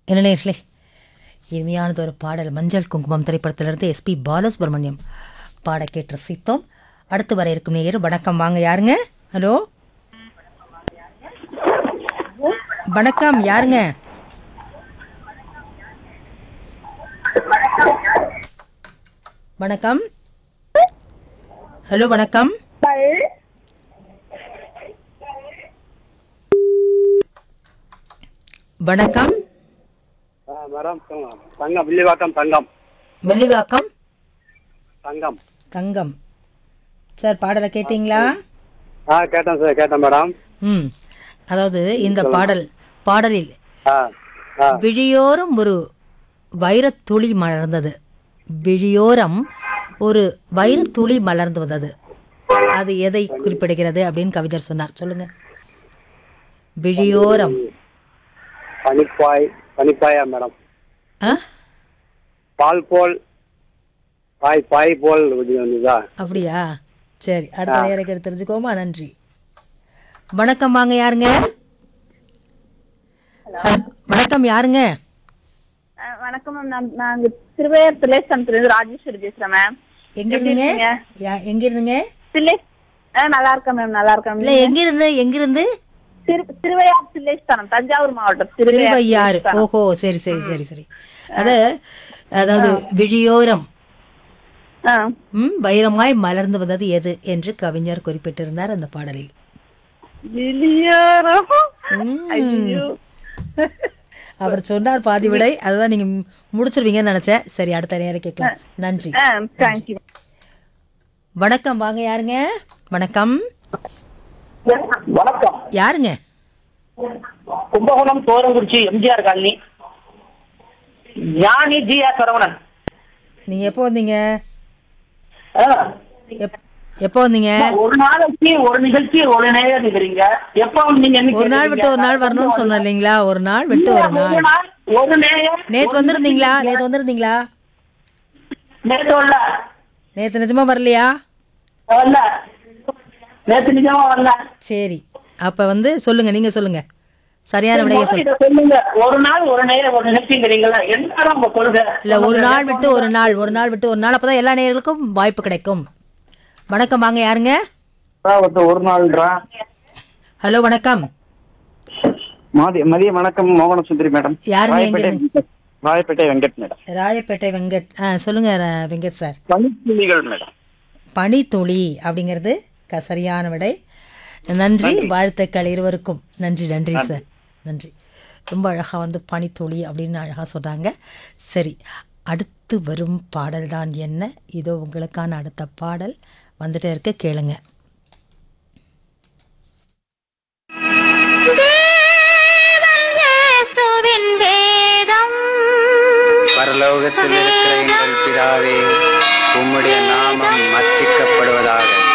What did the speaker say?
என்ன நேர்களே இனிமையானது ஒரு பாடல் மஞ்சள் குங்குமம் திரைப்படத்திலிருந்து எஸ்பி பாலசுப்ரமணியம் பாட கேட்டு ரசித்தோம் அடுத்து வர இருக்கும் நேயர் வணக்கம் வாங்க யாருங்க ஹலோ வணக்கம் யாருங்க வணக்கம் ஹலோ வணக்கம் வணக்கம் ஆ, மேடம் சொல்லுங்க. தங்கம் வில்லிவாக்கம் தங்கம் வெள்ளிவாக்கம் தங்கம் கங்கம் சார் பாடலை கேட்டிங்களா ஆ கேட்டேன் சார் கேட்டேன் மேடம் ம் அதாவது இந்த பாடல் பாடலில் ஆ ஆ விழியோரம் ஒரு வைரத்துளி மலர்ந்தது விழியோரம் ஒரு வைரத்துளி மலர்ந்து வந்தது அது எதை குறிப்பிடுகிறது அப்படின்னு கவிஞர் சொன்னார் சொல்லுங்க விழியோரம் பனிப்பாய் பனிப்பாயா மேடம் ஆ பால் போல் பாய் பாய் போல் இது வந்துதா அப்படியா சரி அடுத்த நேரம் எடுத்து தெரிஞ்சுக்கோமா நன்றி வணக்கம் வாங்க யாருங்க ஹ- வணக்கம் யாருங்க அஹ் வணக்கம் மேம் நான் நாங்க திருவையார் திலேசனத்துல ராஜேஸ்வரி பேசுறேன் மேம் எங்க இருந்துங்க இருக்கீங்க? யா- எங்க இருந்துங்க தில்லே ஆ நல்லா இருக்கேன் மேம் நல்லா இருக்கேன் இல்ல எங்க இருந்து எங்க இருந்து திரு திருவையார் தில்லேஸ்தானம் தஞ்சாவூர் மாவட்டம் திருவையாறு தில்லேஸ்தானம். ஓஹோ சரி சரி சரி சரி அது அதாவது விழியோரம் ஆ ம் வைரமாய் மலர்ந்து வந்தது எது என்று கவிஞர் குறிப்பிட்டிருந்தார் அந்த பாடலில் வெளியோரம் ம். ஐயோ அவர் சொன்னார் பாதி விடை அதுதான் நீங்க ம் முடிச்சிருவீங்கன்னு நினைச்சேன் சரி அடுத்த நேரம் கேட்கலாம் நன்றி ஆ தேங்க்யூ வணக்கம் வாங்க யாருங்க வணக்கம் வணக்கம் யாருங்க Kumbakonam Thorankurichi MGR colony Gnani G R Saravanan நீங்க எப்போ வந்தீங்க ஆ, எப்- எப்போ வந்தீங்க ஒரு நாளைக்கு ஒரு நிகழ்ச்சி ஒரு நேரம் இருக்கிறீங்க எப்ப நீங்க என்ன ஒரு நாள் விட்டு ஒரு நாள் வரணும்னு சொன்னேன் இல்லைங்களா ஒரு நாள் விட்டு ஒரு நாள் ஒரு நாள் ஒரு நேரம் நேத்து வந்திருந்தீங்களா நேத்து வந்திருந்தீங்களா நேத்து வரல நேத்து நிஜமா வரலையா வரல நேத்து நிஜமா வரல சரி அப்ப வந்து சொல்லுங்க நீங்க சொல்லுங்க சரியான விடையை முதல்ல சொல்லுங்க இதை சொல்லுங்க ஒரு நாள் ஒரு நேரம் ஒரு நிகழ்ச்சிங்கிறீங்களா என்ன உங்க கொள்கை இல்ல ஒரு நாள் விட்டு ஒரு நாள் ஒரு நாள் விட்டு ஒரு நாள் அப்பதான் எல்லா நேயர்களுக்கும் வாய்ப்பு கிடைக்கும் வணக்கம் வாங்க யாருங்க ஒரு நாள்ன்றான் ஹலோ வணக்கம் மதிய மதிய வணக்கம் மோகன சுந்தரி மேடம் யாருங்க எங்க ராயப்பேட்டை இருந்து? ராயப்பேட்டை வெங்கட் மேடம் ராயப்பேட்டை வெங்கட் ஆ சொல்லுங்க ர- வெங்கட் சார் பனித்துளிகள் மேடம் பனித்துளி அப்படிங்கிறது க சரியான விடை நன்றி வாழ்த்துக்கள் இருவருக்கும் நன்றி நன்றி சார் நன்றி ரொம்ப அழகாக வந்து பனித்துளி அப்படின்னு அழகாக சொன்னாங்க சரி அடுத்து வரும் பாடல் தான் என்ன இதோ உங்களுக்கான அடுத்த பாடல் வந்துட்டே இருக்க கேளுங்க பரலோகத்தில் இருக்கிற எங்கள் பிதாவே உம்முடைய நாமம் அர்ச்சிக்கப்படுவதாக